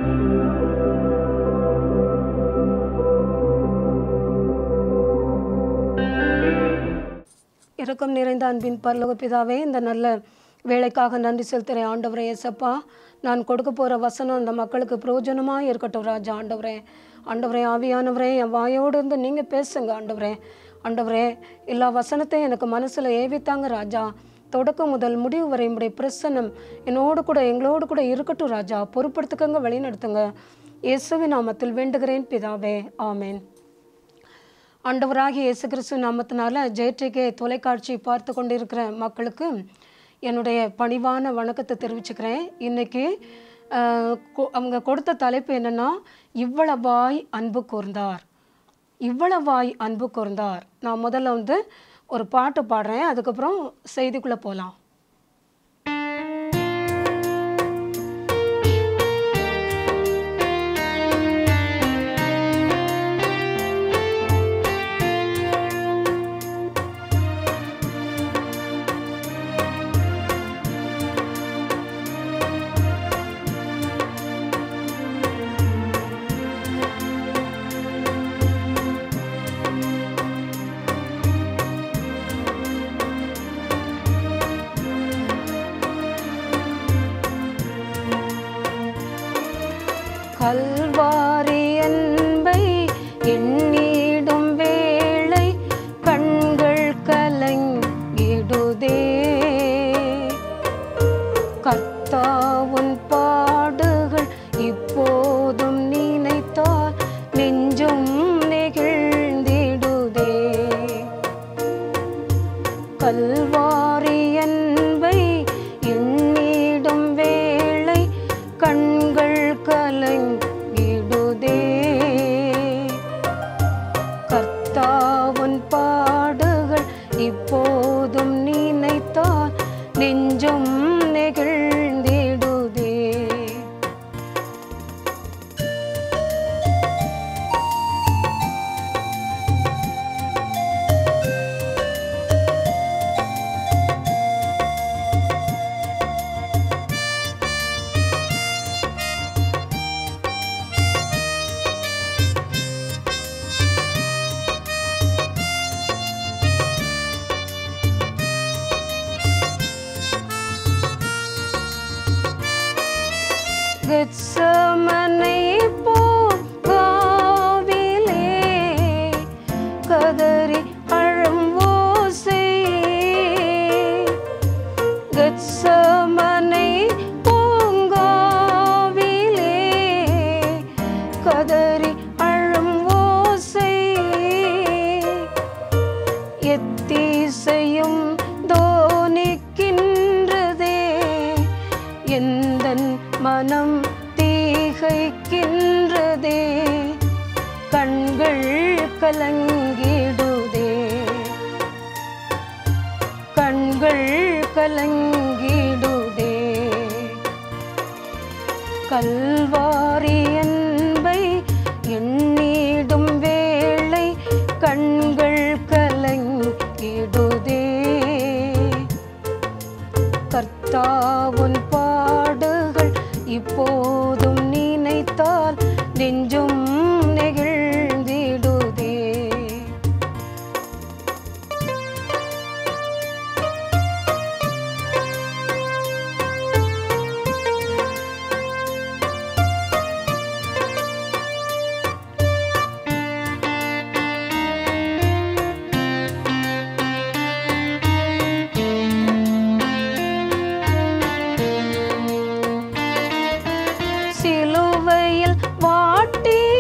இரக்கம் நிறைந்த அன்பின் பரலோக பிதாவே இந்த நல்ல வேலைக்காக நன்றி செலுத்துகிறேன் ஆண்டவரே ஏசப்பா நான் கொடுக்க போகிற வசனம் அந்த மக்களுக்கு பிரயோஜனமாக இருக்கட்டும் ராஜா ஆண்டவரே ஆண்டவரே ஆவியானவரே என் வாயோடு இருந்து நீங்கள் பேசுங்க ஆண்டவரே ஆண்டவரே எல்லா வசனத்தையும் எனக்கு மனசில் ஏவித்தாங்க ராஜா தொடக்கம் முதல் முடிவு வரை உடைய பிரசன்னம் என்னோடு கூட எங்களோடு கூட இருக்கட்டும் ராஜா பொறுப்படுத்துக்கங்க வழிநடத்துங்க இயேசுவின் நாமத்தில் வேண்டுகிறேன் பிதாவே ஆமேன் ஆண்டவராகிய இயேசு கிறிஸ்து நாமத்தினால ஜெயட்ரிகே தொலைக்காட்சி பார்த்து கொண்டிருக்கிற மக்களுக்கு என்னுடைய பணிவான வணக்கத்தை தெரிவிச்சுக்கிறேன் இன்னைக்கு ஆஹ், கொ- அவங்க கொடுத்த தலைப்பு என்னன்னா இவ்வளவாய் அன்பு கூர்ந்தார் இவ்வளவாய் அன்பு கூர்ந்தார் நான் முதல்ல வந்து ஒரு பாட்டு பாடுறேன் அதுக்கப்புறம் செய்திக்குள்ளே போகலாம் கல்வாரி அன்பை எண்ணிடும் வேளை கண்கள் கலங்கிடுதே கர்த்தாவுன் பாடுகள் இப்போதும் நினைத்தால் நெஞ்சும் நெகிழ்ந்திடுதே கல்வாரி அன்பை எண்ணிடும் வேளை கண்கள் கலங்கிடுதே கர்த்தாவுன் பாடுகள் இப்போதும் நினைத்தால் நெஞ்சும் நெகிழ்ந்திடுதே கெத்சமனை போகாவிலே கதறி அழும் ஓசை கெத்சமனை பூங்காவிலே கதறி அழும் ஓசை எத்தீசையும் தோனிக்கின்றதே எந்தன் மனம் தீகைக்கின்றதே கண்கள் கலங்கிடுதே கண்கள் கலங்கிடுதே கல்வாரி அன்பை எண்ணிடும் வேளை கண்கள் கலங்கிடுதே கர்த்தாவுன் பாடுகள் இப்போதும் நினைத்தால் நெஞ்சும் நெகிழ்ந்திடுதே சிலுவையில் வாட்டி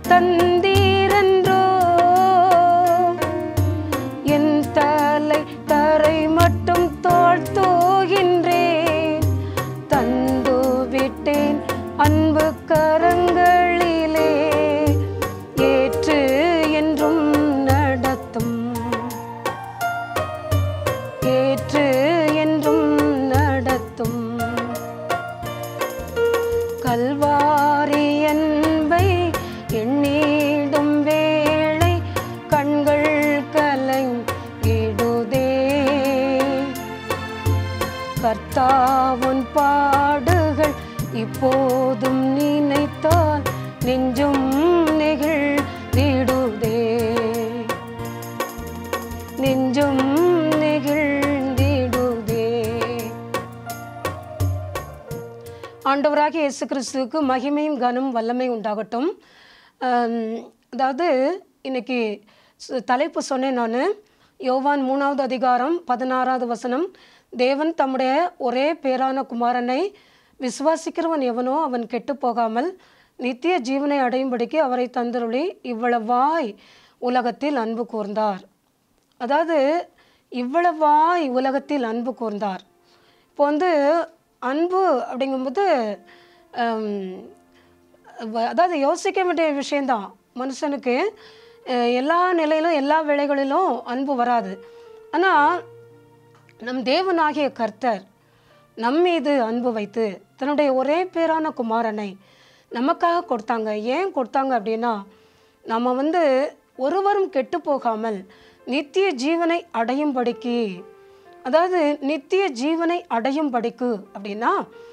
தந்தீரன்றோ என் தலை தரை மட்டும் தாழ்த்துகின்றேன் தந்து விட்டேன் அன்பு கரங்களிலே ஏற்று என்றும் நடத்தும் ஏற்று என்றும் நடத்தும் கல்வாரி அன்பை எண்ணிடும் வேளை கண்கள் கலங்கிடுதே கர்த்தாவுன் பாடுகள் இப்போதும் நினைத்தால் நெஞ்சும் நெகிழ்ந்திடுதே நெஞ்சும் நெகிழ்ந்திடுதே ஆண்டவராகிய இயேசு கிறிஸ்துவுக்கு மகிமையும் கனம் வல்லமை உண்டாகட்டும் ஆம், அதாவது இன்னைக்கு சு- தலைப்பு சொன்னேன் நான் யோவான் மூணாவது அதிகாரம் பதினாறாவது வசனம் தேவன் தம்முடைய ஒரே பேரான குமாரனை விசுவாசிக்கிறவன் எவனோ அவன் கெட்டு போகாமல் நித்திய ஜீவனை அடையும்படிக்கு அவரை தந்தருளி இவ்வளவாய் உலகத்தில் அன்பு கூர்ந்தார் அதாவது இவ்வளவாய் உலகத்தில் அன்பு கூர்ந்தார் இப்போ வந்து அன்பு அப்படிங்கும்போது ஹம், வ- அதாவது யோசிக்க வேண்டிய விஷயந்தான் மனுஷனுக்கு அஹ், எல்லா நிலையிலும் எல்லா வேளைகளிலும் அன்பு வராது ஆனால் நம் தேவனாகிய கர்த்தர் நம் மீது அன்பு வைத்து தன்னுடைய ஒரே பேரான குமாரனை நமக்காக கொடுத்தாங்க ஏன் கொடுத்தாங்க அப்படின்னா நம்ம வந்து ஒருவரும் கெட்டு போகாமல் நித்திய ஜீவனை அடையும்படிக்கு அதாவது நித்திய ஜீவனை அடையும்படிக்கு அப்படின்னா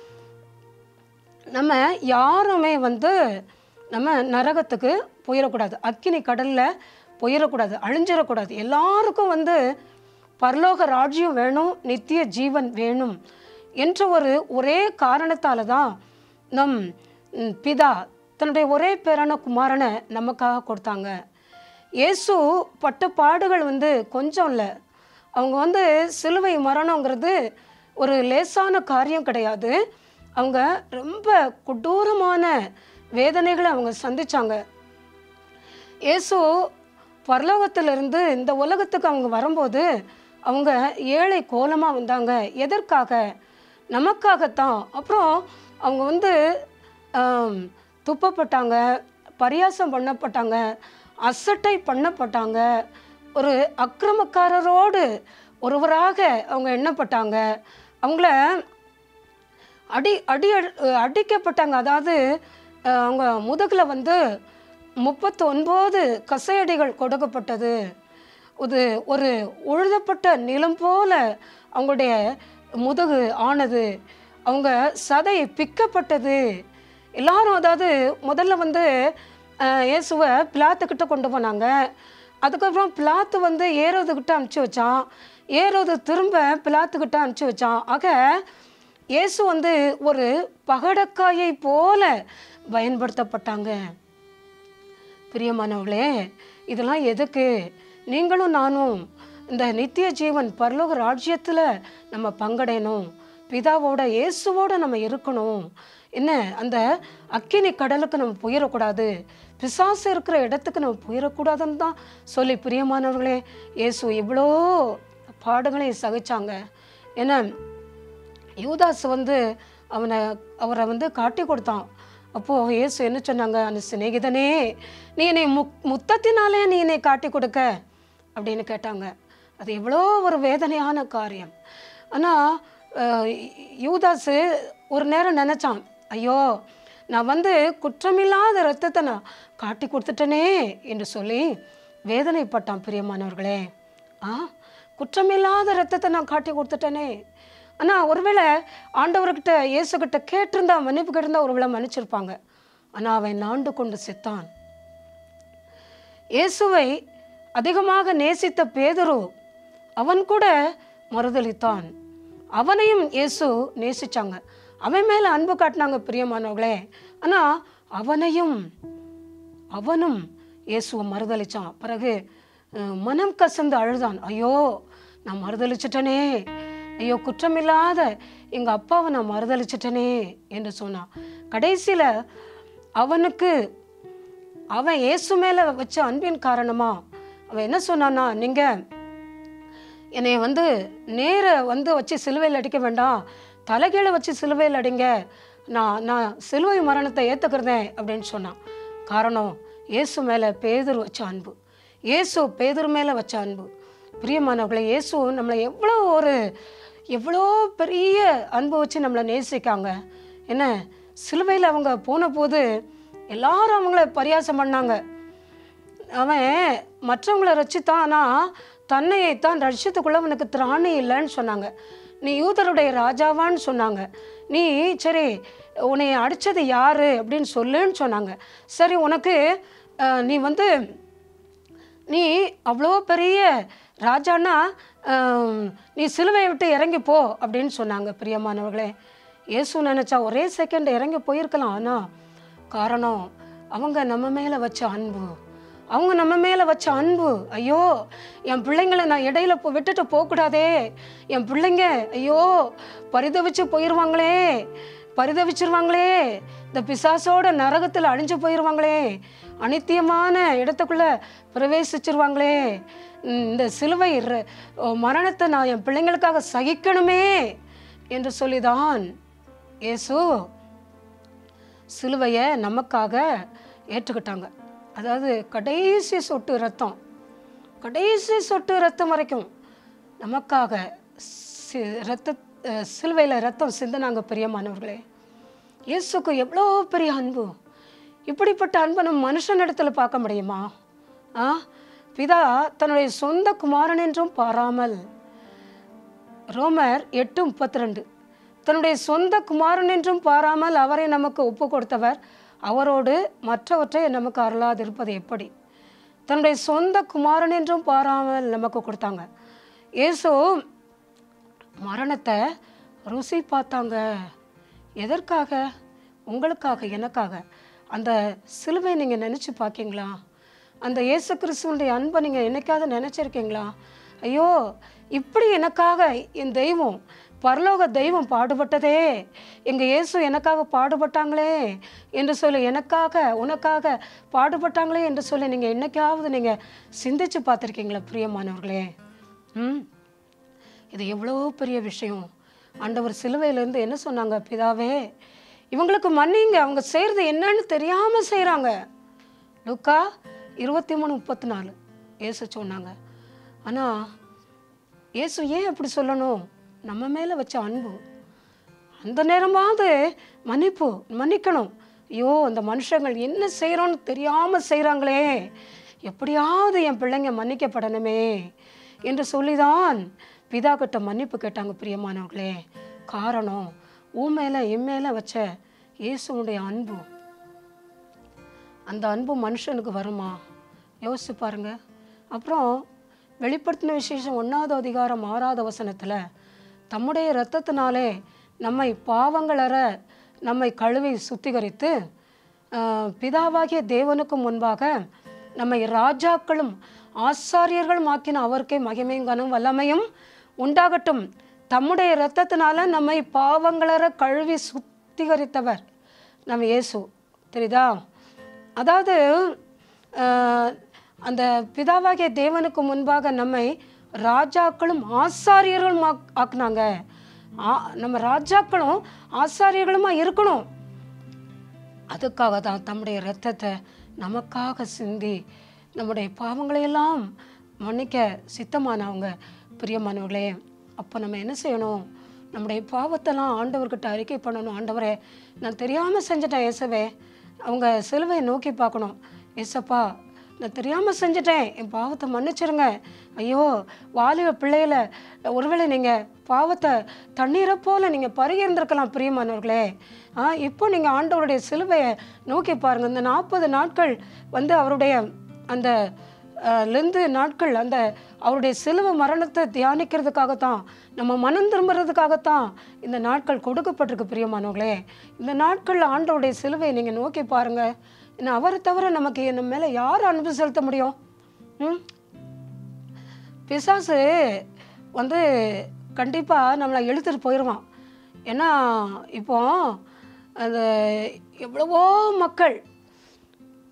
நம்ம யாருமே வந்து நம்ம நரகத்துக்கு போயிடக்கூடாது அக்கினி கடலில் போயிடக்கூடாது அழிஞ்சிடக்கூடாது எல்லாருக்கும் வந்து பரலோக ராஜ்யம் வேணும் நித்திய ஜீவன் வேணும் என்ற ஒரு ஒரே காரணத்தால தான் நம் ம், பிதா தன்னுடைய ஒரே பேரான குமாரனை நமக்காக கொடுத்தாங்க இயேசு பட்ட பாடுகள் வந்து கொஞ்சம் இல்லை அவங்க வந்து சிலுவை மரணங்கிறது ஒரு லேசான காரியம் கிடையாது அவங்க ரொம்ப கொடூரமான வேதனைகளை அவங்க சந்திச்சாங்க இயேசு பரலோகத்திலிருந்து இந்த உலகத்துக்கு அவங்க வரும்போது அவங்க ஏழை கோலமாக வந்தாங்க எதற்காக நமக்காகத்தான் அப்புறம் அவங்க வந்து ஆம், துப்பப்பட்டாங்க பரியாசம் பண்ணப்பட்டாங்க அசட்டை பண்ணப்பட்டாங்க ஒரு அக்கிரமக்காரரோடு ஒருவராக அவங்க எண்ணப்பட்டாங்க அவங்கள அடி அடி அ- அடிக்கப்பட்டாங்க அதாவது அஹ், அவங்க முதுகில் வந்து முப்பத்தி ஒன்பது கசையடிகள் கொடுக்கப்பட்டது இது ஒரு உழுதப்பட்ட நிலம் போல அவங்களுடைய முதுகு ஆனது அவங்க சதை பிக்கப்பட்டது எல்லாரும் அதாவது முதல்ல வந்து அஹ், இயேசுவை பிளாத்துக்கிட்ட கொண்டு போனாங்க அதுக்கப்புறம் பிளாத்து வந்து ஏரோதுக்கிட்ட அனுப்பிச்சி வச்சான் ஏரோது திரும்ப பிளாத்துக்கிட்ட அனுப்பிச்சி வச்சான் ஆக இயேசு வந்து ஒரு பகடக்காயை போல பயன்படுத்தப்பட்டாங்க பிரியமானவர்களே இதெல்லாம் எதுக்கு நீங்களும் நானும் இந்த நித்திய ஜீவன் பரலோக ராஜ்யத்தில் நம்ம பங்கடையணும் பிதாவோட இயேசுவோட நம்ம இருக்கணும் என்ன அந்த அக்கினி கடலுக்கு நம்ம போயிடக்கூடாது பிசாசு இருக்கிற இடத்துக்கு நம்ம போயிடக்கூடாதுன்னு தான் சொல்லி பிரியமானவர்களே இயேசு இவ்வளோ பாடுகளையும் சகிச்சாங்க ஏன்னா யூதாஸ் வந்து அவனை அவரை வந்து காட்டி கொடுத்தான் அப்போது இயேசு என்ன சொன்னாங்க அந்த சிநேகிதனே நீ என்னை முக் முத்தத்தினாலே நீ என்னை காட்டி கொடுக்க அப்படின்னு கேட்டாங்க அது எவ்வளோ ஒரு வேதனையான காரியம் ஆனால் யூதாஸு ஒரு நேரம் நினச்சான் ஐயோ நான் வந்து குற்றமில்லாத ரத்தத்தை நான் காட்டி கொடுத்துட்டனே என்று சொல்லி வேதனைப்பட்டான் பிரியமானவர்களே ஆ குற்றமில்லாத ரத்தத்தை நான் காட்டி கொடுத்துட்டேனே ஆனால் ஒருவேளை ஆண்டவர்கிட்ட இயேசுகிட்ட கேட்டிருந்தா மன்னிப்பு கேட்டிருந்தா ஒருவேளை மன்னிச்சிருப்பாங்க ஆனால் அவன் நாண்டு கொண்டு செத்தான் இயேசுவை அதிகமாக நேசித்த பேதுரு அவன் கூட மறுதளித்தான் அவனையும் இயேசு நேசிச்சாங்க அவன் மேலே அன்பு காட்டினாங்க பிரியமானவர்களே ஆனால் அவனையும் அவனும் இயேசுவை மறுதளிச்சான் பிறகு அஹ், மனம் கசந்து அழுதான் ஐயோ நான் மறுதளிச்சிட்டனே ஐயோ குற்றமில்லாத எங்கள் அப்பாவை நான் மறுதளிச்சிட்டனே என்று சொன்னான் கடைசியில் அவனுக்கு அவன் இயேசு மேலே வச்ச அன்பின் காரணமா அவன் என்ன சொன்னான்னா நீங்கள் என்னை வந்து நேர வந்து வச்சு சிலுவையில் அடிக்க வேண்டாம் தலைகீழ வச்சு சிலுவையில் அடிங்க நான் நான் சிலுவை மரணத்தை ஏற்றுக்கிறதேன் அப்படின்னு சொன்னான் காரணம் இயேசு மேலே பேதுரு வச்ச அன்பு இயேசு பேதுரு மேலே வச்ச அன்பு பிரியமானவர்களே இயேசு நம்மளை எவ்வளோ ஒரு எவ்வளோ பெரிய அன்பு வச்சு நம்மளை நேசிக்காங்க என்ன சிலுவையில் அவங்க போன போது எல்லாரும் அவங்கள பரியாசம் பண்ணாங்க அவன் மற்றவங்களை ரட்சித்தான் ஆனால் தன்னையை தான் ரட்சித்துக்குள்ள அவனுக்கு திராணி இல்லைன்னு சொன்னாங்க நீ யூதருடைய ராஜாவான்னு சொன்னாங்க நீ சரி உன்னை அடித்தது யாரு அப்படின்னு சொல்லுன்னு சொன்னாங்க சரி உனக்கு அஹ், நீ வந்து நீ அவ்வளோ பெரிய ராஜான்னா ஆம், நீ சிலுவையை விட்டு இறங்கி போ அப்படின்னு சொன்னாங்க பிரியமானவர்களே இயேசு நினச்சா ஒரே செகண்ட் இறங்கி போயிருக்கலாம் ஆனால் காரணம் அவங்க நம்ம மேலே வச்ச அன்பு அவங்க நம்ம மேலே வச்ச அன்பு ஐயோ என் பிள்ளைங்களை நான் இடையில போ விட்டுட்டு போகக்கூடாதே என் பிள்ளைங்க ஐயோ பரிதவிச்சு போயிடுவாங்களே பரிதவிச்சிருவாங்களே இந்த பிசாசோட நரகத்தில் அழிஞ்சு போயிடுவாங்களே அனித்தியமான இடத்துக்குள்ள பிரவேசிச்சிருவாங்களே உம், இந்த சிலுவை ர- ஓ, மரணத்தை நான் என் பிள்ளைங்களுக்காக சகிக்கணுமே என்று சொல்லிதான் இயேசு சிலுவையை நமக்காக ஏற்றுக்கிட்டாங்க அதாவது கடைசி சொட்டு ரத்தம் கடைசி சொட்டு ரத்தம் வரைக்கும் நமக்காக சி ரத்த அஹ், சிலுவையில் ரத்தம் சிந்தினாங்க பிரியமானவர்களே இயேசுக்கு எவ்வளோ பெரிய அன்பு இப்படிப்பட்ட அன்பை நம்ம மனுஷனிடத்துல பார்க்க முடியுமா ஆ பிதா தன்னுடைய சொந்த குமாரன் என்றும் பாராமல் ரோமர் எட்டு முப்பத்தி ரெண்டு தன்னுடைய சொந்த குமாரன் என்றும் பாராமல் அவரை நமக்கு ஒப்பு கொடுத்தவர் அவரோடு மற்றவற்றை நமக்கு அருளாதிருப்பது எப்படி தன்னுடைய சொந்த குமாரன் என்றும் பாராமல் நமக்கு கொடுத்தாங்க இயேசு மரணத்தை ருசி பார்த்தாங்க எதற்காக உங்களுக்காக எனக்காக அந்த சிலுவை நீங்கள் நினச்சி பார்க்கீங்களா அந்த இயேசு கிறிஸ்துவனுடைய அன்பை நீங்கள் என்னைக்காவது நினச்சிருக்கீங்களா ஐயோ இப்படி எனக்காக என் தெய்வம் பரலோக தெய்வம் பாடுபட்டதே எங்கள் இயேசு எனக்காக பாடுபட்டாங்களே என்று சொல்லி எனக்காக உனக்காக பாடுபட்டாங்களே என்று சொல்லி நீங்கள் என்னைக்காவது நீங்கள் சிந்திச்சு பார்த்துருக்கீங்களா பிரியமானவர்களே ம் இது எவ்வளோ பெரிய விஷயம் ஆண்டவர் சிலுவையிலேருந்து என்ன சொன்னாங்க பிதாவே இவங்களுக்கு மன்னிங்க அவங்க செய்கிறது என்னன்னு தெரியாமல் செய்கிறாங்க லுக்கா இருபத்தி மூணு முப்பத்தி நாலு ஏசு சொன்னாங்க ஆனால் இயேசு ஏன் அப்படி சொல்லணும் நம்ம மேலே வச்ச அன்பு அந்த நேரமாவது மன்னிப்பு மன்னிக்கணும் ஐயோ அந்த மனுஷங்கள் என்ன செய்கிறோன்னு தெரியாமல் செய்கிறாங்களே எப்படியாவது என் பிள்ளைங்க மன்னிக்கப்படணுமே என்று சொல்லிதான் பிதா கிட்ட மன்னிப்பு கேட்டாங்க பிரியமானவர்களே காரணம் உன் மேலே என் மேலே வச்ச இயேசுவுடைய அன்பு அந்த அன்பு மனுஷனுக்கு வருமா யோசிச்சு பாருங்க அப்புறம் வெளிப்படுத்தின விசேஷம் ஒன்றாவது அதிகாரம் ஆறாவது வசனத்தில் தம்முடைய இரத்தத்தினாலே நம்மை பாவங்களற நம்மை கழுவி சுத்திகரித்து ஆஹ், பிதாவாகிய தேவனுக்கு முன்பாக நம்மை ராஜாக்களும் ஆசாரியர்களும் ஆக்கின அவருக்கே மகிமையும் கனம் வல்லமையும் உண்டாகட்டும் தம்முடைய இரத்தத்தினால நம்மை பாவங்களற கழுவி சுத்திகரித்தவர் நம்ம இயேசு தெரியுதா அதாவது ஆஹ், அந்த பிதாவாகிய தேவனுக்கு முன்பாக நம்மை ராஜாக்களும் ஆசாரியர்களும் ஆக்- ஆக்குனாங்க ஆ- நம்ம ராஜாக்களும் ஆசாரியர்களுமா இருக்கணும் அதுக்காக தான் தம்முடைய இரத்தத்தை நமக்காக சிந்தி நம்முடைய பாவங்களையெல்லாம் மன்னிக்க சித்தமானவங்க பிரியமானவர்களே அப்போ நம்ம என்ன செய்யணும் நம்முடைய பாவத்தெல்லாம் ஆண்டவர்கிட்ட அறிக்கை பண்ணணும் ஆண்டவரே நான் தெரியாமல் செஞ்சிட்டேன் இயேசுவே அவங்க சிலுவையை நோக்கி பார்க்கணும் ஏசப்பா நான் தெரியாமல் செஞ்சிட்டேன் என் பாவத்தை மன்னிச்சிருங்க ஐயோ வாலிப பிள்ளையில ஒருவேளை நீங்கள் பாவத்தை தண்ணீரை போல நீங்கள் பருகி இருந்திருக்கலாம் பிரியமானவர்களே ஆ இப்போ நீங்கள் ஆண்டவருடைய சிலுவையை நோக்கி பாருங்கள் இந்த நாற்பது நாட்கள் வந்து அவருடைய அந்த அஹ், லெந்து நாட்கள் அந்த அவருடைய சிலுவை மரணத்தை தியானிக்கிறதுக்காகத்தான் நம்ம மனம் திரும்புறதுக்காகத்தான் இந்த நாட்கள் கொடுக்கப்பட்டிருக்கு பிரியமானவர்களே இந்த நாட்களில் ஆண்டவருடைய சிலுவையை நீங்கள் நோக்கி பாருங்கள் இன்னும் அவரை தவிர நமக்கு நம்ம மேலே யார் அன்பு செலுத்த முடியும் ம் பிசாசு வந்து கண்டிப்பாக நம்மளை இழுத்துட்டு போயிடுவான் ஏன்னா இப்போ அந்த எவ்வளவோ மக்கள்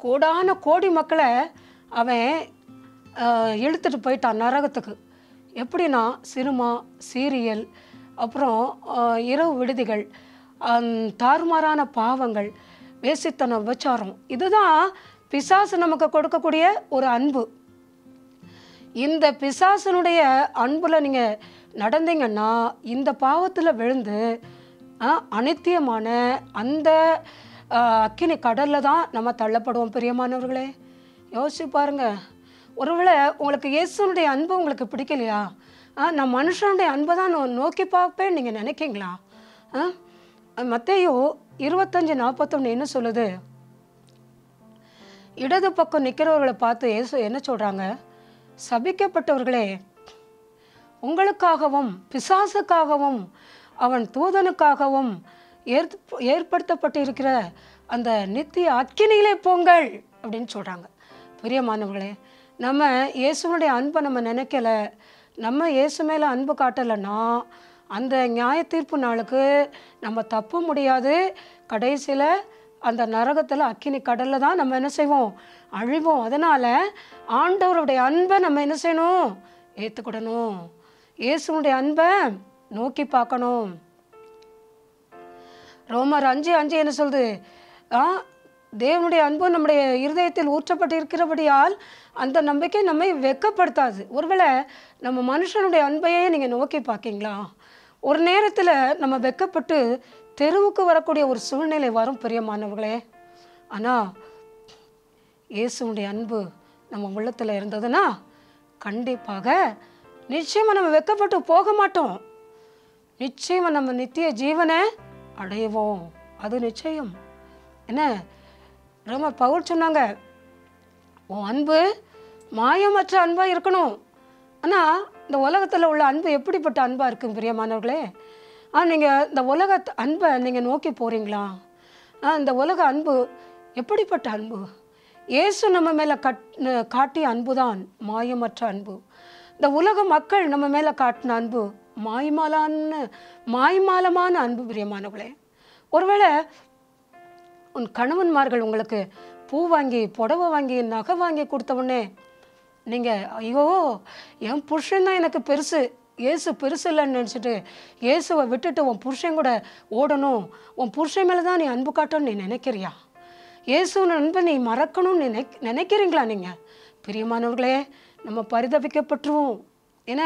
கோடான கோடி மக்களை அவன் ஆஹ், இழுத்துட்டு போயிட்டான் நரகத்துக்கு எப்படின்னா சினிமா சீரியல் அப்புறம் ஆஹ், இரவு விடுதிகள் ஆம், தாறுமாறான பாவங்கள் வேசித்தனம் விபச்சாரம் இதுதான் பிசாசு நமக்கு கொடுக்கக்கூடிய ஒரு அன்பு இந்த பிசாசனுடைய அன்புல நீங்க நடந்தீங்கன்னா இந்த பாவத்துல விழுந்து ஆ, அனித்தியமான அந்த ஆ, அக்கினி கடல்ல தான் நம்ம தள்ளப்படுவோம் பிரியமானவர்களே யோசிச்சு பாருங்க ஒருவேளை உங்களுக்கு இயேசுனுடைய அன்பு உங்களுக்கு பிடிக்கலையா ஆ, நான் மனுஷனுடைய அன்பை தான் நான் நோக்கி பார்ப்பேன் நீங்கள் நினைக்கிங்களா ஆ மத்தேயு இருபத்தஞ்சு நாற்பத்தொன்று என்ன சொல்லுது இடது பக்கம் நிற்கிறவர்களை பார்த்து இயேசு என்ன சொல்கிறாங்க சபிக்கப்பட்டவர்களே உங்களுக்காகவும் பிசாசுக்காகவும் அவன் தூதனுக்காகவும் ஏற் ஏற்படுத்தப்பட்டிருக்கிற அந்த நித்திய அக்கினியிலே போங்கள் அப்படின்னு சொல்கிறாங்க பிரியமானவர்களே நம்ம இயேசுனுடைய அன்பை நம்ம நினைக்கல நம்ம இயேசு மேலே அன்பு காட்டலைன்னா அந்த நியாய தீர்ப்பு நாளுக்கு நம்ம தப்ப முடியாது கடைசியில் அந்த நரகத்தில் அக்கினி கடலில் தான் நம்ம என்ன செய்வோம் அழிவோம் அதனால் ஆண்டவருடைய அன்பை நம்ம என்ன செய்யணும் ஏற்றுக்கிடணும் இயேசுனுடைய அன்பை நோக்கி பார்க்கணும் ரோமர் அஞ்சு அஞ்சு என்ன சொல்லுது ஆ தேவனுடைய அன்பு நம்முடைய இருதயத்தில் ஊற்றப்பட்டு இருக்கிறபடியால் அந்த நம்பிக்கை நம்மை வெட்கப்படுத்தாது ஒருவேளை நம்ம மனுஷனுடைய அன்பையே நீங்கள் நோக்கி பார்க்கீங்களா ஒரு நேரத்தில் நம்ம வெட்கப்பட்டு தெருவுக்கு வரக்கூடிய ஒரு சூழ்நிலை வரும் பிரியமானவர்களே ஆனால் இயேசுனுடைய அன்பு நம்ம உள்ளத்தில் இருந்ததுன்னா கண்டிப்பாக நிச்சயமாக நம்ம வெட்கப்பட்டு போக மாட்டோம் நிச்சயமாக நம்ம நித்திய ஜீவனை அடைவோம் அது நிச்சயம் என்ன ரொம்ப பவுல் சொன்னாங்க உன் அன்பு மாயமற்ற அன்பாக இருக்கணும் ஆனால் இந்த உலகத்தில் உள்ள அன்பு எப்படிப்பட்ட அன்பாக இருக்கும் பிரியமானவர்களே ஆ நீங்கள் இந்த உலக அன்பை நீங்கள் நோக்கி போகிறீங்களா ஆ இந்த உலக அன்பு எப்படிப்பட்ட அன்பு இயேசு நம்ம மேலே கட் காட்டிய அன்பு தான் மாயமற்ற அன்பு இந்த உலக மக்கள் நம்ம மேலே காட்டின அன்பு மாய்மாலான மாய்மாலமான அன்பு பிரியமானவர்களே ஒருவேளை உன் கணவன்மார்கள் உங்களுக்கு பூ வாங்கி புடவை வாங்கி நகை வாங்கி கொடுத்த உடனே நீங்கள் ஐயோ என் புருஷன் தான் எனக்கு பெருசு இயேசு பெருசு இல்லைன்னு நினச்சிட்டு இயேசுவை விட்டுட்டு உன் புருஷன் கூட ஓடணும் உன் புருஷன் மேலே தான் நீ அன்பு காட்டணும்னு நீ நினைக்கிறியா இயேசுவின் அன்பை நீ மறக்கணும்னு நினை நினைக்கிறீங்களா நீங்கள் பிரியமானவர்களே நம்ம பரிதபிக்கப்பட்டுருவோம் ஏன்னா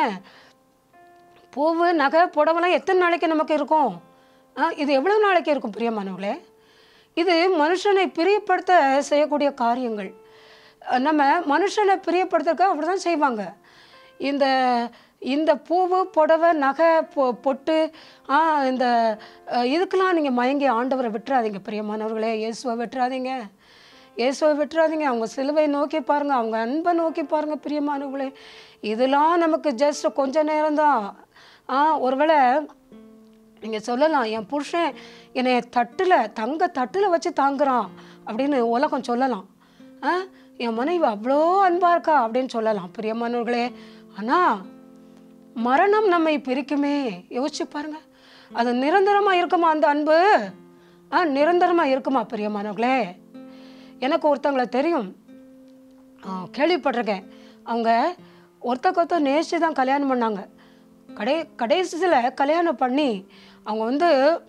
பூவு நகை புடவெல்லாம் எத்தனை நாளைக்கு நமக்கு இருக்கும் ஆ, இது எவ்வளோ நாளைக்கு இருக்கும் பிரியமானவர்களே இது மனுஷனை பிரியப்படுத்த செய்யக்கூடிய காரியங்கள் அஹ் நம்ம மனுஷனை பிரியப்படுத்துறதுக்கு அப்படி தான் செய்வாங்க இந்த இந்த பூவு புடவை நகை பொ பொட்டு ஆ, இந்த அஹ், இதுக்கெல்லாம் நீங்கள் மயங்கி ஆண்டவரை விட்டுறாதீங்க பிரியமானவர்களே இயேசுவை விட்டுறாதீங்க இயேசுவை விட்டுறாதீங்க அவங்க சிலுவை நோக்கி பாருங்கள் அவங்க அன்பை நோக்கி பாருங்கள் பிரியமானவர்களே இதெல்லாம் நமக்கு ஜஸ்ட் கொஞ்ச நேரம்தான் ஆ ஒருவேளை நீங்கள் சொல்லலாம் என் புருஷன் என்னை தட்டில் தங்க தட்டில் வச்சு தாங்குறான் அப்படின்னு உலகம் சொல்லலாம் ஆ என் மனைவி அவ்வளோ அன்பாக இருக்கா அப்படின்னு சொல்லலாம் பிரியமானவர்களே ஆனால் மரணம் நம்மை பிரிக்குமே யோசிச்சு பாருங்க அது நிரந்தரமாக இருக்குமா அந்த அன்பு ஆ நிரந்தரமாக இருக்குமா பிரியமானவர்களே எனக்கு ஒருத்தவங்களை தெரியும் ஆ, கேள்விப்பட்டிருக்கேன் அவங்க ஒருத்தருக்கு ஒருத்தர் நேசித்து தான் கல்யாணம் பண்ணாங்க கடை கடைசியில் கல்யாணம் பண்ணி அவங்க வந்து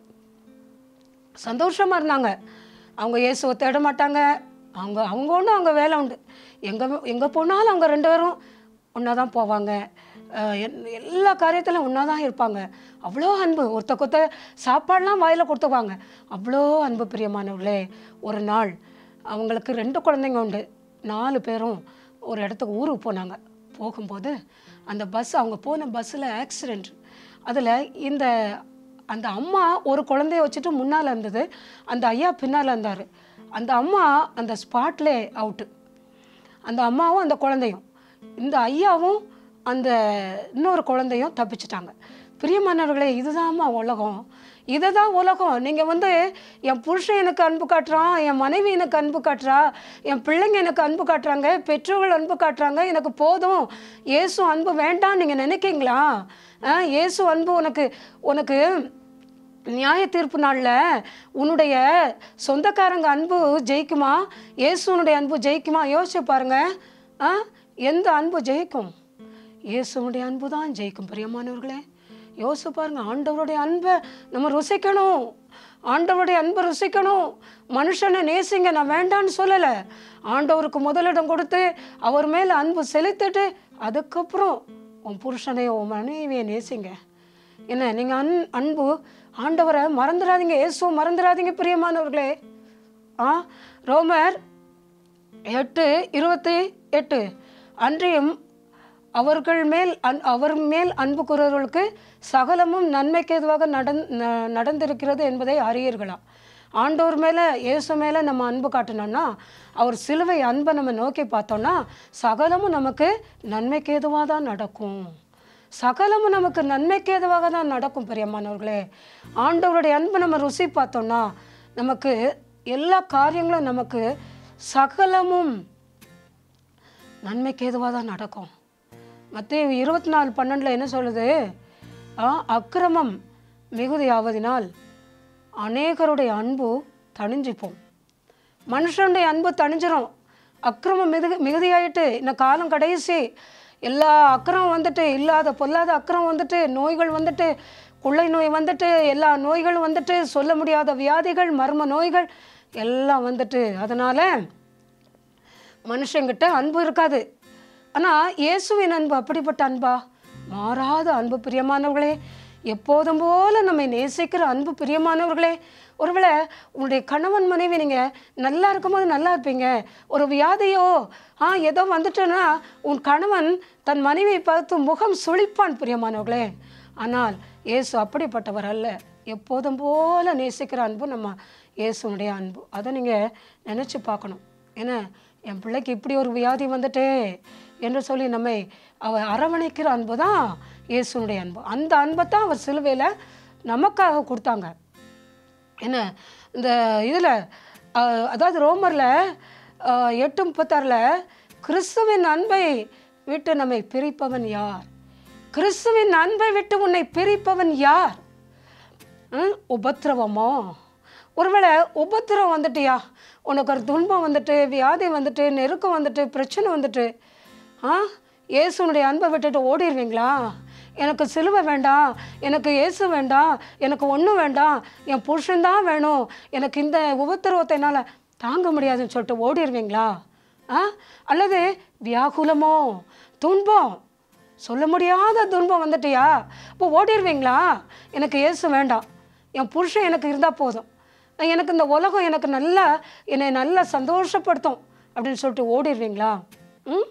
சந்தோஷமாக இருந்தாங்க அவங்க இயேசுவை தேட மாட்டாங்க அவங்க அவங்க ஒன்று அவங்க வேலை உண்டு எங்கே எங்கே போனாலும் அவங்க ரெண்டு பேரும் ஒன்றா தான் போவாங்க அஹ் எல்- எல்லா காரியத்திலும் ஒன்றா தான் இருப்பாங்க அவ்வளோ அன்பு ஒருத்த கொத்த சாப்பாடெலாம் வாயில் கொடுத்துவாங்க அவ்வளோ அன்பு பிரியமானவர்களே ஒரு நாள் அவங்களுக்கு ரெண்டு குழந்தைங்க உண்டு நாலு பேரும் ஒரு இடத்துக்கு ஊருக்கு போனாங்க போகும்போது அந்த பஸ் அவங்க போன பஸ்ஸில் ஆக்சிடெண்ட் அதில் இந்த அந்த அம்மா ஒரு குழந்தைய வச்சுட்டு முன்னால் இருந்தது அந்த ஐயா பின்னால் இருந்தார் அந்த அம்மா அந்த ஸ்பாட்லே அவுட்டு அந்த அம்மாவும் அந்த குழந்தையும் இந்த ஐயாவும் அந்த இன்னொரு குழந்தையும் தப்பிச்சிட்டாங்க பிரியமானவர்களே இதுதாம்மா உலகம் இதை தான் உலகம் நீங்கள் வந்து என் புருஷன் எனக்கு அன்பு காட்டுறான் என் மனைவி எனக்கு அன்பு காட்டுறா என் பிள்ளைங்க எனக்கு அன்பு காட்டுறாங்க பெற்றோர்கள் அன்பு காட்டுறாங்க எனக்கு போதும் இயேசு அன்பு வேண்டாம் நீங்கள் நினைக்கிங்களா ஆ இயேசு அன்பு உனக்கு உனக்கு நியாய தீர்ப்பு நாளில் உன்னுடைய சொந்தக்காரங்க அன்பு ஜெயிக்குமா இயேசுனுடைய அன்பு ஜெயிக்குமா யோசிச்சு பாருங்க ஆ எந்த அன்பு ஜெயிக்கும் இயேசுனுடைய அன்பு தான் ஜெயிக்கும் பிரியமானவர்களே யோசிச்சு பாருங்க ஆண்டவருடைய அன்பை நம்ம ருசிக்கணும் ஆண்டவருடைய அன்பை ருசிக்கணும் மனுஷனை நேசிங்க நான் வேண்டான்னு சொல்லலை ஆண்டவருக்கு முதலிடம் கொடுத்து அவர் மேலே அன்பு செலுத்திட்டு அதுக்கப்புறம் உன் புருஷனை உன் மனைவியை நேசிங்க என்ன நீங்கள் அன் அன்பு ஆண்டவரை மறந்துடாதீங்க இயேசுவை மறந்துடாதீங்க பிரியமானவர்களே ஆ ரோமர் எட்டு இருபத்தி எட்டு அன்றியும் அவர்கள் மேல் அன் அவர் மேல் அன்பு கூறுவர்களுக்கு சகலமும் நன்மைக்கு எதுவாக நடந் ந- நடந்திருக்கிறது என்பதை அறியீர்களா ஆண்டவர் மேலே இயேசு மேலே நம்ம அன்பு காட்டினோம்னா அவர் சிலுவை அன்பை நம்ம நோக்கி பார்த்தோம்னா சகலமும் நமக்கு நன்மைக்கு எதுவாக தான் நடக்கும் சகலமும் நமக்கு நன்மைக்கு எதுவாக தான் நடக்கும் பிரியமானவர்களே ஆண்டவருடைய அன்பை நம்ம ருசி பார்த்தோம்னா நமக்கு எல்லா காரியங்களும் நமக்கு சகலமும் நன்மைக்கு ஏதுவாக தான் நடக்கும் மத்திய இருபத்தி நாலு பன்னெண்டில் என்ன சொல்லுது ஆ, அக்கிரமம் மிகுதியாவதினால் அநேகருடைய அன்பு தணிஞ்சிப்போம் மனுஷனுடைய அன்பு தணிஞ்சிரும் அக்கிரமம் மிகு மிகுதியாயிட்டு இந்த காலம் கடைசி எல்லா அக்கிரமம் வந்துட்டு இல்லாத பொல்லாத அக்கிரமம் வந்துட்டு நோய்கள் வந்துட்டு கொள்ளை நோய் வந்துட்டு எல்லா நோய்களும் வந்துட்டு சொல்ல முடியாத வியாதிகள் மர்ம நோய்கள் எல்லாம் வந்துட்டு அதனால் மனுஷங்கிட்ட அன்பு இருக்காது ஆனால் இயேசுவின் அன்பு அப்படிப்பட்ட அன்பா மாறாத அன்பு பிரியமானவர்களே எப்போதும் போல நம்மை நேசிக்கிற அன்பு பிரியமானவர்களே ஒருவேளை உங்களுடைய கணவன் மனைவி நீங்கள் நல்லா இருக்கும்போது நல்லா இருப்பீங்க ஒரு வியாதியோ ஆ ஏதோ வந்துட்டுன்னா உன் கணவன் தன் மனைவியை பார்த்து முகம் சுளிப்பான் பிரியமானவர்களே ஆனால் இயேசு அப்படிப்பட்டவர் அல்ல எப்போதும் போல நேசிக்கிற அன்பு நம்ம இயேசுனுடைய அன்பு அதை நீங்கள் நினச்சி பார்க்கணும் ஏன்னா என் பிள்ளைக்கு இப்படி ஒரு வியாதி வந்துட்டே என்று சொல்லி நம்மை அவர் அரவணைக்கிற அன்பு தான் இயேசுனுடைய அன்பு அந்த அன்பை தான் அவர் சிலுவையில் நமக்காக கொடுத்தாங்க என்ன இந்த இதில் அதாவது ரோமரில் எட்டு முப்பத்தாறில் கிறிஸ்துவின் அன்பை விட்டு நம்மை பிரிப்பவன் யார் கிறிஸ்துவின் அன்பை விட்டு உன்னை பிரிப்பவன் யார் ம், உபத்திரவமோ ஒருவேளை உபத்திரம் வந்துட்டியா உனக்கு ஒரு துன்பம் வந்துட்டு வியாதி வந்துட்டு நெருக்கம் வந்துட்டு பிரச்சனை வந்துட்டு ஆ இயேசுனுடைய அன்பை விட்டுட்டு ஓடிடுவீங்களா எனக்கு சிலுவை வேண்டாம் எனக்கு இயேசு வேண்டாம் எனக்கு ஒன்றும் வேண்டாம் என் புருஷன்தான் வேணும் எனக்கு இந்த உபத்திரவத்தை என்னால் தாங்க முடியாதுன்னு சொல்லிட்டு ஓடிடுவீங்களா ஆ அல்லது வியாகுலமோ துன்பம் சொல்ல முடியாத துன்பம் வந்துட்டியா இப்போ ஓடிடுவீங்களா எனக்கு இயேசு வேண்டாம் என் புருஷன் எனக்கு இருந்தால் போதும் நான் எனக்கு இந்த உலகம் எனக்கு நல்லா என்னை நல்லா சந்தோஷப்படுத்தும் அப்படின்னு சொல்லிட்டு ஓடிடுவீங்களா ம்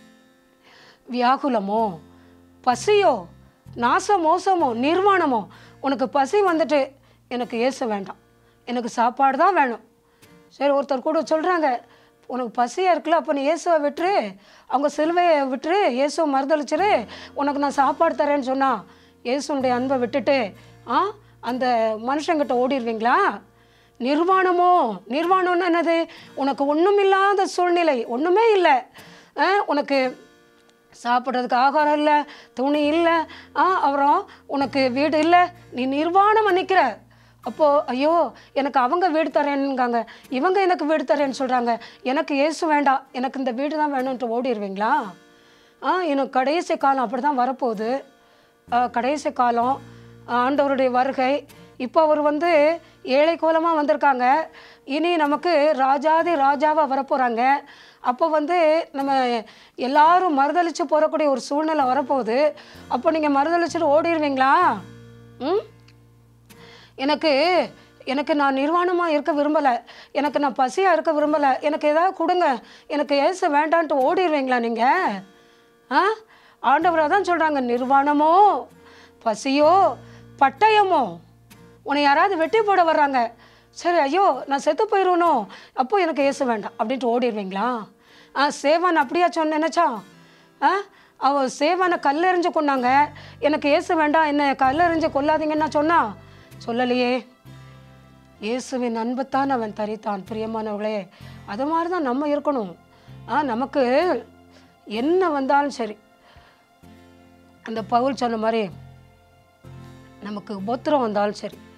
வியாகுலமோ பசியோ நாச மோசமோ நிர்வாணமோ உனக்கு பசி வந்துட்டு எனக்கு இயேசு வேண்டாம் எனக்கு சாப்பாடு தான் வேணும் சரி ஒருத்தர் கூட சொல்கிறாங்க உனக்கு பசியாக இருக்குல்ல அப்போ நீ இயேசுவை விட்டுரு அவங்க சிலுவையை விட்டுரு இயேசுவை மறுதளிச்சிரு உனக்கு நான் சாப்பாடு தரேன்னு சொன்னா இயேசுனுடைய அன்பை விட்டுட்டு ஆ அந்த மனுஷங்கிட்ட ஓடிடுவீங்களா நிர்வாணமோ நிர்வாணம்னா என்னது உனக்கு ஒன்றுமில்லாத சூழ்நிலை ஒன்றுமே இல்லை ஆ, உனக்கு சாப்பிட்றதுக்கு ஆகாரம் இல்லை துணி இல்லை ஆ அப்புறம் உனக்கு வீடு இல்லை நீ நிர்வாணம் நிற்கிற அப்போது ஐயோ எனக்கு அவங்க வீடு தரேன்னுங்காங்க இவங்க எனக்கு வீடு தரேன்னு சொல்கிறாங்க எனக்கு இயேசு வேண்டாம் எனக்கு இந்த வீடு தான் வேணும்ன்ட்டு ஓடிடுவீங்களா ஆ இன்னும் கடைசி காலம் அப்படி தான் வரப்போகுது ஆ, கடைசி காலம் ஆண்டவருடைய வருகை இப்போ அவர் வந்து ஏழை கோலமாக வந்திருக்காங்க இனி நமக்கு ராஜாதி ராஜாவாக வரப்போகிறாங்க அப்போ வந்து நம்ம எல்லாரும் மறுதளித்து போகக்கூடிய ஒரு சூழ்நிலை வரப்போகுது அப்போ நீங்கள் மறுதளிச்சுட்டு ஓடிடுவீங்களா ம் எனக்கு எனக்கு நான் நிர்வாணமாக இருக்க விரும்பலை எனக்கு நான் பசியாக இருக்க விரும்பலை எனக்கு ஏதாவது கொடுங்க எனக்கு ஏசு வேண்டான்ட்டு ஓடிடுவீங்களா நீங்கள் ஆ ஆண்டவராக தான் சொல்கிறாங்க நிர்வாணமோ பசியோ பட்டயமோ உன்னை யாராவது வெட்டி போட வர்றாங்க சரி ஐயோ நான் செத்து போயிடுவனோ அப்போ எனக்கு ஏசு வேண்டாம் அப்படின்ட்டு ஓடிடுவீங்களா ஆ சேவான் அப்படியா சொன்ன நினச்சா ஆ அவ சேவானை கல்லெறிஞ்சு கொண்டாங்க எனக்கு ஏசு வேண்டாம் என்ன கல்லெறிஞ்சு கொல்லாதீங்கன்னா சொன்னா சொல்லலையே இயேசுவின் அன்பைத்தான் அவன் தரித்தான் பிரியமானவர்களே அது மாதிரி தான் நம்ம இருக்கணும் ஆ நமக்கு என்ன வந்தாலும் சரி அந்த பவுல் சொன்ன மாதிரி நமக்கு உபத்திரம் வந்தாலும் சரி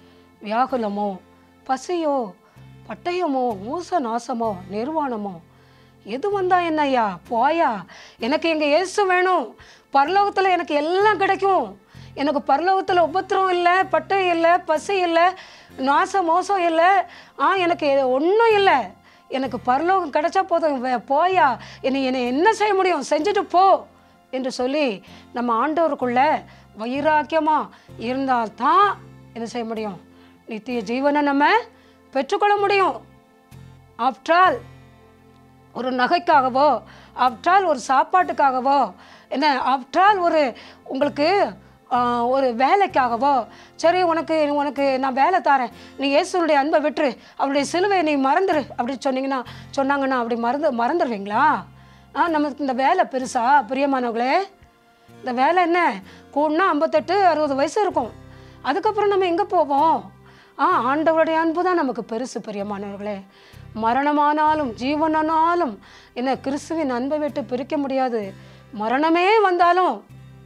வியாகுலமோ பசியோ பட்டயமோ மூச நாசமோ நிர்வாணமோ எது வந்தா என்னய்யா போயா எனக்கு எங்க இயேசு வேணும் பரலோகத்தில் எனக்கு எல்லாம் கிடைக்கும் எனக்கு பரலோகத்தில் உபத்திரம் இல்லை பட்டயம் இல்லை பசி இல்லை நாச மோசம் இல்லை ஆ எனக்கு ஒன்றும் இல்லை எனக்கு பரலோகம் கிடைச்சா போதும் வே- போயா என்னை என்னை என்ன செய்ய முடியும் செஞ்சுட்டு போ என்று சொல்லி நம்ம ஆண்டவருக்குள்ள வைராக்கியமா இருந்தால்தான் என்ன செய்ய முடியும் நித்திய ஜீவனை நம்ம பெற்றுக்கொள்ள முடியும் ஆஃப்டர் ஆல் ஒரு நகைக்காகவோ ஆஃப்டர் ஒரு சாப்பாட்டுக்காகவோ என்ன ஆஃப்டர் ஒரு உங்களுக்கு ஆ, ஒரு வேலைக்காகவோ சரி உனக்கு உனக்கு நான் வேலை தரேன் நீ இயேசுனுடைய அன்பை விட்டுரு அவருடைய சிலுவையை நீ மறந்துரு அப்படின்னு சொன்னீங்கன்னா சொன்னாங்கன்னா அப்படி மறந்து மறந்துடுவீங்களா ஆ நமக்கு இந்த வேலை பெருசா பிரியமானவங்களே இந்த வேலை என்ன கூடனா ஐம்பத்தெட்டு அறுபது வயசு இருக்கும் அதுக்கப்புறம் நம்ம எங்கே போவோம் ஆ ஆண்டவருடைய அன்பு தான் நமக்கு பெருசு பிரியமானவர்களே மரணமானாலும் ஜீவனானாலும் என்ன கிறிஸ்துவின் அன்பை விட்டு பிரிக்க முடியாது மரணமே வந்தாலும்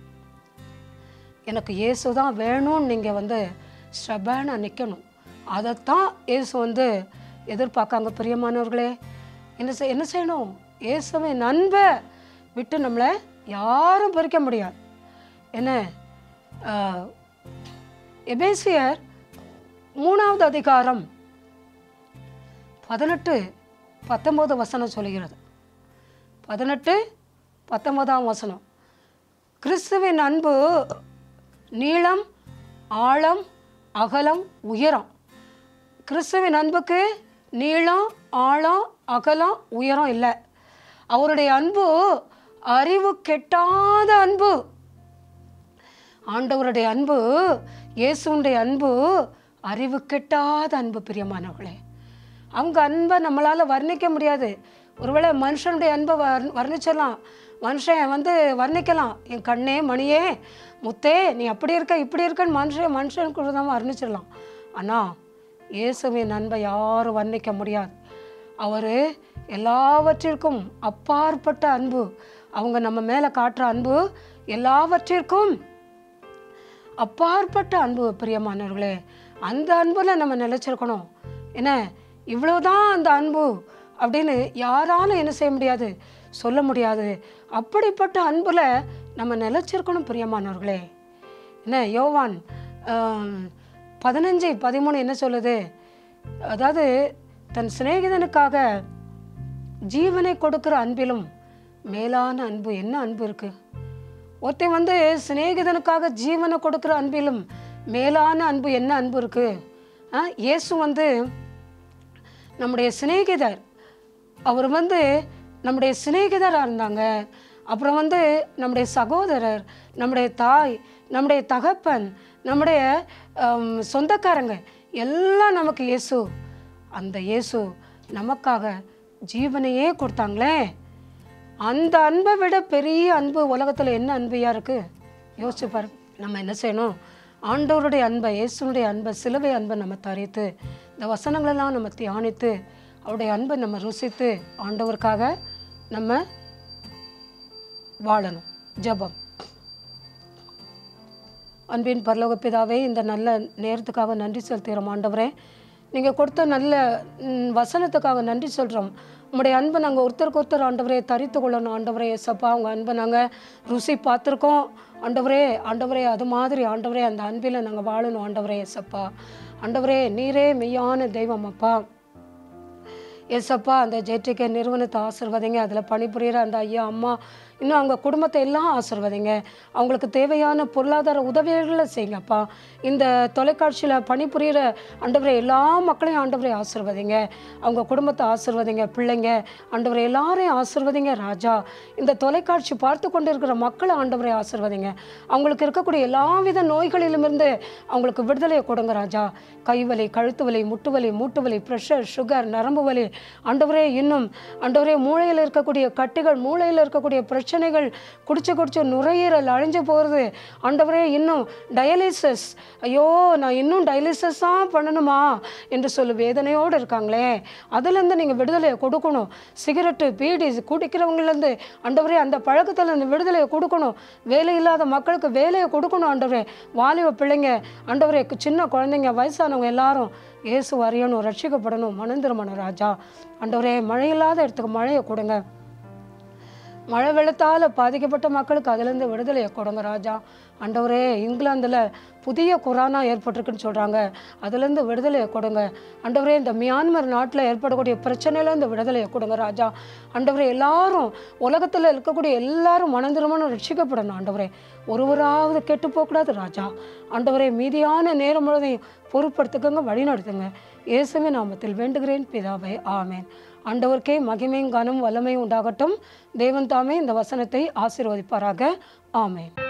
எனக்கு இயேசு தான் வேணும்னு நீங்கள் வந்து ஸ்டபேனாக நிற்கணும் அதைத்தான் இயேசு வந்து எதிர்பார்க்காங்க பிரியமானவர்களே என்ன செய் என்ன செய்யணும் இயேசுவின் அன்பை விட்டு நம்மளை யாரும் பிரிக்க முடியாது என்ன ஆஹ், எபேசியர் மூணாவது அதிகாரம் பதினெட்டு பத்தொன்பது வசனம் சொல்லுகிறது பதினெட்டு பத்தொன்பதாம் வசனம் கிறிஸ்துவின் அன்பு நீளம் ஆழம் அகலம் உயரம் கிறிஸ்துவின் அன்புக்கு நீளம் ஆழம் அகலம் உயரம் இல்லை அவருடைய அன்பு அறிவு கெட்டாத அன்பு ஆண்டவருடைய அன்பு இயேசுடைய அன்பு அறிவு கெட்டாத அன்பு பிரியமானவர்களே அவங்க அன்பை நம்மளால் வர்ணிக்க முடியாது ஒருவேளை மனுஷனுடைய அன்பை வர் வர்ணிச்சிடலாம் மனுஷன் வந்து வர்ணிக்கலாம் என் கண்ணே மணியே முத்தே நீ அப்படி இருக்க இப்படி இருக்கன்னு மனுஷன் மனுஷனுக்கு தான் வர்ணிச்சிடலாம் ஆனால் இயேசுவின் அன்பை யாரும் வர்ணிக்க முடியாது அவர் எல்லாவற்றிற்கும் அப்பாற்பட்ட அன்பு அவங்க நம்ம மேலே காட்டுற அன்பு எல்லாவற்றிற்கும் அப்பாற்பட்ட அன்பு பிரியமானவர்களே அந்த அன்பில் நம்ம நிலைச்சிருக்கணும் என்ன இவ்வளோதான் அந்த அன்பு அப்படின்னு யாராலும் என்ன செய்ய முடியாது சொல்ல முடியாது அப்படிப்பட்ட அன்பில் நம்ம நிலைச்சிருக்கணும் பிரியமானவர்களே என்ன யோவான் ஆம், பதினஞ்சு பதிமூணு என்ன சொல்லுது அதாவது தன் சிநேகிதனுக்காக ஜீவனை கொடுக்கிற அன்பிலும் மேலான அன்பு என்ன அன்பு இருக்குது ஒருத்தன் வந்து சிநேகிதனுக்காக ஜீவனை கொடுக்குற அன்பிலும் மேலான அன்பு என்ன அன்பு இருக்கு ஆ, இயேசு வந்து நம்முடைய சிநேகிதர் அவர் வந்து நம்முடைய சிநேகிதராக இருந்தாங்க அப்புறம் வந்து நம்முடைய சகோதரர் நம்முடைய தாய் நம்முடைய தகப்பன் நம்முடைய ஆம், சொந்தக்காரங்க எல்லாம் நமக்கு இயேசு அந்த இயேசு நமக்காக ஜீவனையே கொடுத்தாங்களே அந்த அன்பை விட பெரிய அன்பு உலகத்தில் என்ன அன்பையா இருக்கு யோசிச்சு பாரு நம்ம என்ன செய்யணும் ஆண்டவருடைய அன்பை இயேசுனுடைய அன்பை சிலுவை அன்பை நம்ம தரித்து இந்த வசனங்களெல்லாம் நம்ம தியானித்து அவருடைய அன்பை நம்ம ருசித்து ஆண்டவருக்காக நம்ம வாழணும் ஜெபம் அன்பின் பரலோக பிதாவே இந்த நல்ல நேரத்துக்காக நன்றி செலுத்துகிறோம் ஆண்டவரே நீங்கள் கொடுத்த நல்ல ம், வசனத்துக்காக நன்றி சொல்கிறோம் உங்களுடைய அன்பை நாங்கள் ஒருத்தருக்கு ஒருத்தர் ஆண்டவரே தரித்து கொள்ளணும் ஆண்டவரே எசப்பா உங்கள் அன்பை நாங்கள் ருசி பார்த்துருக்கோம் ஆண்டவரே ஆண்டவரே அது மாதிரி ஆண்டவரே அந்த அன்பில் நாங்கள் வாழணும் ஆண்டவரே எசப்பா ஆண்டவரே நீரே மெய்யான தெய்வம் அப்பா எஸ்அப்பா அந்த ஜேடிகே நிறுவனத்தை ஆசிர்வதிங்க அதில் பணிபுரிகிற அந்த ஐயா அம்மா இன்னும் அவங்க குடும்பத்தை எல்லாம் ஆசிர்வதிங்க அவங்களுக்கு தேவையான பொருளாதார உதவிகளை செய்யுங்கப்பா இந்த தொலைக்காட்சியில் பணிபுரிகிற ஆண்டவரை எல்லா மக்களையும் ஆண்டவரை ஆசிர்வதிங்க அவங்க குடும்பத்தை ஆசிர்வதிங்க பிள்ளைங்க ஆண்டவரை எல்லாரையும் ஆசிர்வதிங்க ராஜா இந்த தொலைக்காட்சி பார்த்து கொண்டு இருக்கிற மக்களை ஆண்டவரை ஆசிர்வதிங்க அவங்களுக்கு இருக்கக்கூடிய எல்லாவித நோய்களிலுமிருந்து அவங்களுக்கு விடுதலையை கொடுங்க ராஜா கைவலி கழுத்து வலி முட்டு வலி மூட்டு வலி ப்ரெஷர் சுகர் நரம்பு வலி ஆண்டவரே இன்னும் ஆண்டவரே மூளையில் இருக்கக்கூடிய கட்டிகள் மூளையில் இருக்கக்கூடிய பிரச்சனைகள் குடிச்சு குடிச்சு நுரையீரல் அழிஞ்சு போகிறது ஆண்டவரே இன்னும் டயாலிசிஸ் ஐயோ நான் இன்னும் டயாலிசிஸ் தான் பண்ணணுமா என்று சொல்லி வேதனையோடு இருக்காங்களே அதுலேருந்து நீங்கள் விடுதலையை கொடுக்கணும் சிகரெட்டு பீடி குடிக்கிறவங்கலேருந்து ஆண்டவரே அந்த பழக்கத்தில் விடுதலையை கொடுக்கணும் வேலை இல்லாத மக்களுக்கு வேலையை கொடுக்கணும் ஆண்டவரே வாலிப பிள்ளைங்க ஆண்டவரே சின்ன குழந்தைங்க வயசானவங்க எல்லாரும் இயேசு அறியணும் ரட்சிக்கப்படணும் மனந்திரமண ராஜா ஆண்டவரே மழை இல்லாத இடத்துக்கு மழையை கொடுங்க மழை வெள்ளத்தால் பாதிக்கப்பட்ட மக்களுக்கு அதுலேருந்து விடுதலையை கொடுங்க ராஜா ஆண்டவரே இங்கிலாந்தில் புதிய கொரோனா ஏற்பட்டிருக்குன்னு சொல்கிறாங்க அதுலேருந்து விடுதலையை கொடுங்க ஆண்டவரே இந்த மியான்மர் நாட்டில் ஏற்படக்கூடிய பிரச்சனையிலேருந்து விடுதலையை கொடுங்க ராஜா ஆண்டவரே எல்லாரும் உலகத்தில் இருக்கக்கூடிய எல்லாரும் மனந்திரமான ரட்சிக்கப்படணும் ஆண்டவரே ஒருவராவது கெட்டு போகக்கூடாது ராஜா ஆண்டவரே மீதியான நேரம் முழுதையும் பொறுப்படுத்துக்கங்க வழி நடத்துங்க இயேசுவின் நாமத்தில் வேண்டுகிறேன் பிதாவே ஆமேன் ஆண்டவருக்கே மகிமையும் கனம் வல்லமையும் உண்டாகட்டும் தேவன் தாமே இந்த வசனத்தை ஆசீர்வதிப்பாராக ஆமேன்